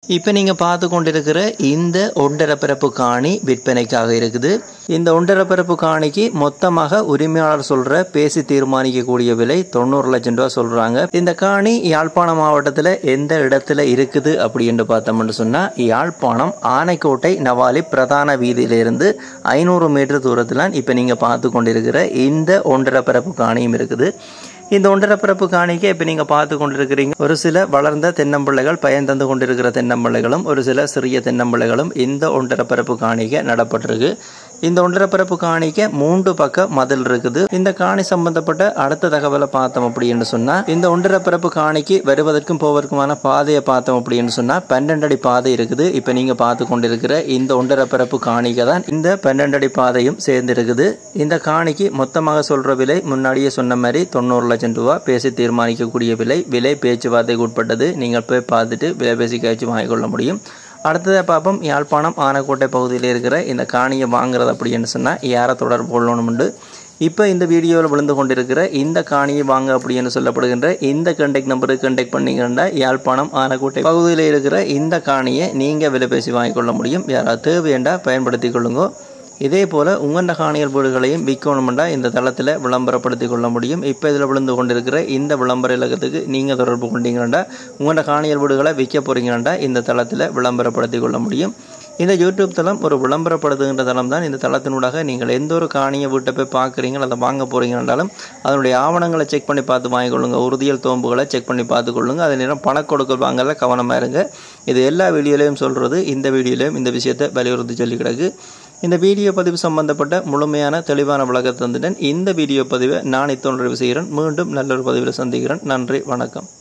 இப்போ நீங்கள் பார்த்து கொண்டிருக்கிற இந்த ஒன்றரை பிறப்பு காணி விற்பனைக்காக இருக்குது இந்த ஒன்றரை பிறப்பு காணிக்கு மொத்தமாக உரிமையாளர் சொல்கிற பேசி தீர்மானிக்கக்கூடிய விலை தொண்ணூறு லட்சம் ரூபா சொல்கிறாங்க இந்த காணி யாழ்ப்பாணம் மாவட்டத்தில் எந்த இடத்துல இருக்குது அப்படின்னு பார்த்தோம்னு சொன்னால் யாழ்ப்பாணம் ஆனைக்கோட்டை நவாலி பிரதான வீதியிலிருந்து ஐநூறு மீட்டர் தூரத்தில் இப்போ நீங்கள் பார்த்து கொண்டிருக்கிற இந்த ஒன்றரை பிறப்பு காணியும் இருக்குது இந்த ஒன்றரை பிறப்பு காணிக்க இப்போ நீங்கள் பார்த்து கொண்டிருக்கிறீங்க ஒரு சில வளர்ந்த தென்னம்பிள்ளைகள் பயன் தந்து கொண்டிருக்கிற தென்னம்பிள்ளைகளும் ஒரு சில சிறிய தென்னம்பிள்ளைகளும் இந்த ஒன்றரை பிறப்பு காணிக்க நடப்பட்டிருக்கு இந்த ஒன்றரை பிறப்பு காணிக்க மூன்று பக்க மதில் இருக்குது இந்த காணி சம்பந்தப்பட்ட அடுத்த தகவலை பார்த்தோம் அப்படின்னு சொன்னா இந்த ஒன்றரை பிறப்பு காணிக்கு வருவதற்கும் போவதற்குமான பாதையை பார்த்தோம் அப்படின்னு சொன்னா பன்னெண்டு அடி பாதை இருக்குது இப்போ நீங்க பார்த்து கொண்டிருக்கிற இந்த ஒன்றரை பிறப்பு காணிக்க தான் இந்த பன்னெண்டு அடி பாதையும் சேர்ந்து இருக்குது இந்த காணிக்கு மொத்தமாக சொல்ற விலை முன்னாடியே சொன்ன மாதிரி தொண்ணூறு லட்சம் ரூபா பேசி தீர்மானிக்கக்கூடிய விலை விலை பேச்சுவார்த்தைக்கு உட்பட்டது நீங்கள் போய் பார்த்துட்டு விலை பேசி கழிச்சு வாங்கிக்கொள்ள முடியும் அடுத்ததாக பார்ப்போம் யாழ்ப்பாணம் ஆனக்கோட்டை பகுதியில் இருக்கிற இந்த காணியை வாங்குறது அப்படின்னு சொன்னால் யாரை தொடர்பு கொள்ளணும்னு இப்போ இந்த வீடியோவில் விழுந்து கொண்டிருக்கிற இந்த காணியை வாங்க அப்படின்னு சொல்லப்படுகின்ற இந்த கண்டெக்ட் நம்பருக்கு கண்டெக்ட் பண்ணீங்கன்னா யாழ்ப்பாணம் ஆனக்கோட்டை பகுதியில் இருக்கிற இந்த காணியை நீங்கள் விலை பேசி வாங்கிக்கொள்ள முடியும் யாராவது தேவையண்டா பயன்படுத்தி கொள்ளுங்க இதே போல் உங்கண்ட காணியல் வீடுகளையும் விற்கணுமெண்டா இந்த தளத்தில் விளம்பரப்படுத்தி கொள்ள முடியும் இப்போ இதில் விழுந்து கொண்டிருக்கிற இந்த விளம்பர இலக்கத்துக்கு நீங்கள் தொடர்பு கொண்டீங்கன்னா உங்கள்ட காணியல் வீடுகளை விற்க போகிறீங்கன்னா இந்த தளத்தில் விளம்பரப்படுத்தி கொள்ள முடியும் இந்த யூடியூப் தளம் ஒரு விளம்பரப்படுத்துகின்ற தளம் தான் இந்த தளத்தினூடாக நீங்கள் எந்த ஒரு காணியை வீட்டை போய் பார்க்குறீங்களோ அதை வாங்க போகிறீங்கன்னாலும் அதனுடைய ஆவணங்களை செக் பண்ணி பார்த்து வாங்கிக்கொள்ளுங்க உறுதியல் தோம்புகளை செக் பண்ணி பார்த்துக்கொள்ளுங்க அதே நேரம் பணக்கொடுக்கல் வாங்கல கவனமாக இருங்க இது எல்லா வீடியோலையும் சொல்கிறது இந்த வீடியோலையும் இந்த விஷயத்தை வலியுறுத்தி சொல்லி கிடக்கு இந்த வீடியோ பதிவு சம்பந்தப்பட்ட முழுமையான தெளிவான விளக்கத்தை தந்துட்டேன் இந்த வீடியோ பதிவை நான் இத்தொன்று செய்கிறேன் மீண்டும் நல்ல ஒரு பதிவில் சந்திக்கிறேன் நன்றி வணக்கம்